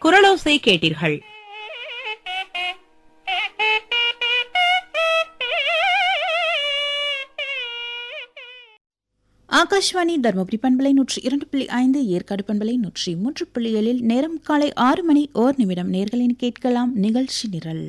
குரலோசை கேட்டீர்கள் ஆகாஷ்வாணி தருமபுரி பண்பலை நூற்றி இரண்டு புள்ளி ஐந்து ஏற்காடு பண்பலை நூற்றி மூன்று புள்ளி ஏழில் நேரம் காலை ஆறு மணி ஓர் நிமிடம் நேர்களின் கேட்கலாம் நிகழ்ச்சி நிரல்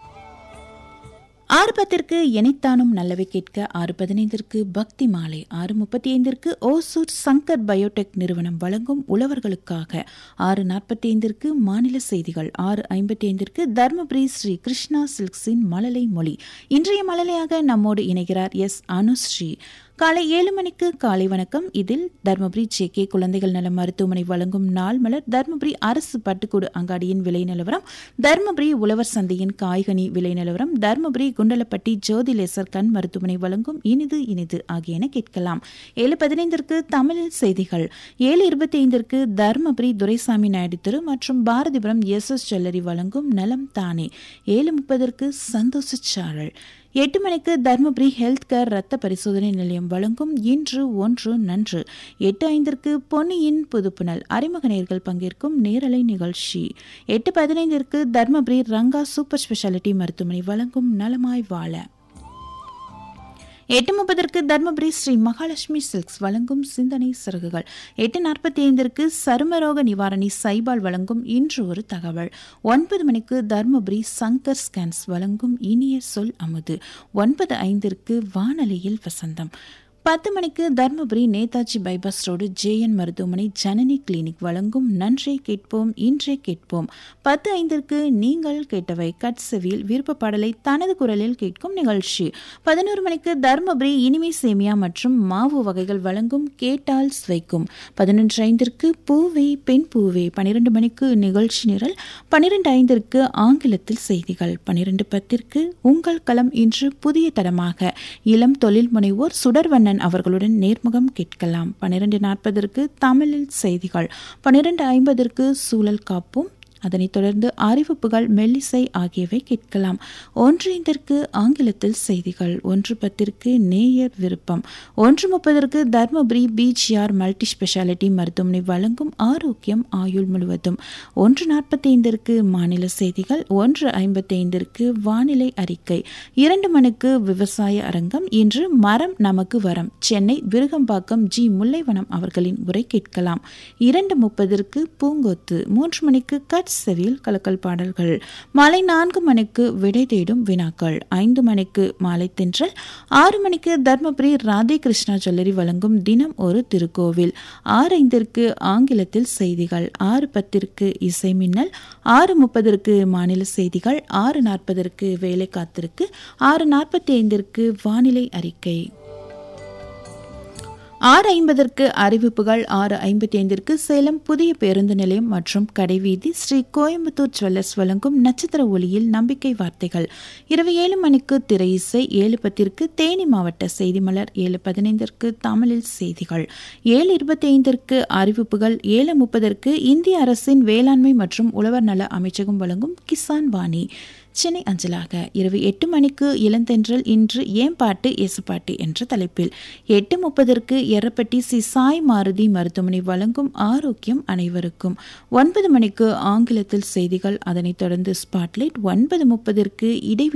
ஆறு பத்திற்கு எனைத்தானும் நல்லவை கேட்க ஆறு பதினைந்திற்கு பக்தி மாலை ஆறு முப்பத்தி ஐந்திற்கு ஓசூர் சங்கர் பயோடெக் நிறுவனம் வழங்கும் உழவர்களுக்காக ஆறு நாற்பத்தி ஐந்திற்கு மாநில செய்திகள் ஆறு ஐம்பத்தி ஐந்திற்கு தர்மபுரி ஸ்ரீ கிருஷ்ணா சில்க்ஸின் மழலை மொழி இன்றைய மழலையாக நம்மோடு இணைகிறார் எஸ் அனுஸ்ரீ காலை ஏழு மணிக்கு காலை வணக்கம் இதில் தர்மபுரி ஜே கே குழந்தைகள் நல மருத்துவமனை வழங்கும் நாள் மலர் தர்மபுரி அரசு பட்டுக்கூடு அங்காடியின் விலை நிலவரம் தர்மபுரி உழவர் சந்தையின் காய்கனி விலை நிலவரம் தர்மபுரி குண்டலப்பட்டி ஜோதி லேசர் கண் மருத்துவமனை வழங்கும் இனிது இனிது ஆகியன கேட்கலாம் ஏழு பதினைந்திற்கு தமிழில் செய்திகள் ஏழு இருபத்தி ஐந்திற்கு தர்மபுரி துரைசாமி நாயுடு தெரு மற்றும் பாரதிபுரம் எஸ் எஸ் ஜுவல்லரி வழங்கும் நலம் தானே ஏழு முப்பதற்கு சந்தோஷ சாரல் எட்டு மணிக்கு தர்மபுரி ஹெல்த் கேர் ரத்த பரிசோதனை நிலையம் வழங்கும் இன்று ஒன்று நன்று எட்டு ஐந்திற்கு பொன்னியின் புதுப்புணல் அறிமுக நேர்கள் பங்கேற்கும் நேரலை நிகழ்ச்சி எட்டு பதினைந்திற்கு தர்மபுரி ரங்கா சூப்பர் ஸ்பெஷாலிட்டி மருத்துவமனை வழங்கும் நலமாய் வாழ எட்டு முப்பதற்கு தர்மபுரி ஸ்ரீ மகாலட்சுமி சில்க்ஸ் வழங்கும் சிந்தனை சிறகுகள் எட்டு நாற்பத்தி ஐந்திற்கு சருமரோக நிவாரணி சைபால் வழங்கும் இன்று ஒரு தகவல் ஒன்பது மணிக்கு தர்மபுரி சங்கர் ஸ்கேன்ஸ் வழங்கும் இனிய சொல் அமுது ஒன்பது ஐந்திற்கு வானொலியில் வசந்தம் பத்து மணிக்கு Dharmapuri Netaji bypass road J N மருத்துவமனை ஜனனி கிளினிக் வழங்கும் நன்றே கேட்போம் இன்றே கேட்போம் பத்து ஐந்திற்கு நீங்கள் கேட்டவை கட்செவியில் விருப்ப பாடலை தனது குரலில் கேட்கும் நிகழ்ச்சி பதினோரு மணிக்கு தர்மபுரி இனிமை சேமியா மற்றும் மாவு வகைகள் வழங்கும் கேட்டால் சுவைக்கும் பதினொன்று ஐந்திற்கு பூவே பெண் பூவே பனிரெண்டு மணிக்கு நிகழ்ச்சி நிரல் பனிரெண்டு ஐந்திற்கு ஆங்கிலத்தில் செய்திகள் பனிரெண்டு பத்திற்கு உங்கள் களம் இன்று புதிய தடமாக இளம் தொழில் முனைவோர் சுடர்வண்ணன் அவர்களுடன் நேர்முகம் கேட்கலாம் பன்னிரண்டு நாற்பதற்கு தமிழில் செய்திகள் பன்னிரண்டு ஐம்பதற்கு சூழல் காப்போம் அதனைத் தொடர்ந்து அறிவிப்புகள் மெல்லிசை ஆகியவை கேட்கலாம் ஒன்று ஐந்திற்கு ஆங்கிலத்தில் செய்திகள் ஒன்று பத்திற்கு நேயர் விருப்பம் ஒன்று முப்பதற்கு தர்மபுரி பிஜிஆர் மல்டி ஸ்பெஷாலிட்டி மருத்துவமனை வழங்கும் ஆரோக்கியம் ஆயுள் முழுவதும் ஒன்று நாற்பத்தி ஐந்திற்கு மாநில செய்திகள் ஒன்று ஐம்பத்தி ஐந்திற்கு வானிலை அறிக்கை இரண்டு மணிக்கு விவசாய அரங்கம் இன்று மரம் நமக்கு வரம் சென்னை விருகம்பாக்கம் ஜி முல்லைவனம் அவர்களின் உரை கேட்கலாம் இரண்டு முப்பதற்கு பூங்கொத்து மூன்று மணிக்கு கட் செவியில் கலக்கல் பாடல்கள் மாலை நான்கு மணிக்கு விடை தேடும் வினாக்கள் ஐந்து மணிக்கு மாலை தென்றல் ஆறு மணிக்கு தர்மபுரி ராதே கிருஷ்ணா ஜுவல்லரி வழங்கும் தினம் ஒரு திருக்கோவில் ஆறு ஐந்திற்கு ஆங்கிலத்தில் செய்திகள் ஆறு பத்திற்கு இசை மின்னல் ஆறு முப்பதற்கு மாநில செய்திகள் ஆறு நாற்பதற்கு வேலை காத்திருக்கு ஆறு நாற்பத்தி ஐந்திற்கு வானிலை அறிக்கை ஆறு ஐம்பதற்கு அறிவிப்புகள் ஆறு ஐம்பத்தி ஐந்திற்கு சேலம் புதிய பேருந்து நிலையம் மற்றும் கடைவீதி ஸ்ரீ கோயம்புத்தூர் ஜுவல்லர்ஸ் வழங்கும் நட்சத்திர ஒளியில் நம்பிக்கை வார்த்தைகள் இரவு ஏழு மணிக்கு திரை இசை ஏழு பத்திற்கு தேனி மாவட்ட செய்தி மலர் ஏழு பதினைந்திற்கு தமிழில் செய்திகள் ஏழு இருபத்தி ஐந்திற்கு அறிவிப்புகள் ஏழு முப்பதற்கு இந்திய அரசின் வேளாண்மை மற்றும் உழவர் நல அமைச்சகம் வழங்கும் கிசான் வாணி சென்னை அஞ்சலாக இரவு எட்டு மணிக்கு இளந்தென்றல் இன்று ஏன் பாட்டு எசுப்பாட்டு என்ற தலைப்பில் எட்டு முப்பதற்கு எரப்பட்டி சி சாய் மாருதி மருத்துவமனை வழங்கும் ஆரோக்கியம் அனைவருக்கும் ஒன்பது மணிக்கு ஆங்கிலத்தில் செய்திகள் அதனைத் தொடர்ந்து ஸ்பாட்லைட் ஒன்பது முப்பதற்கு இடைவெளி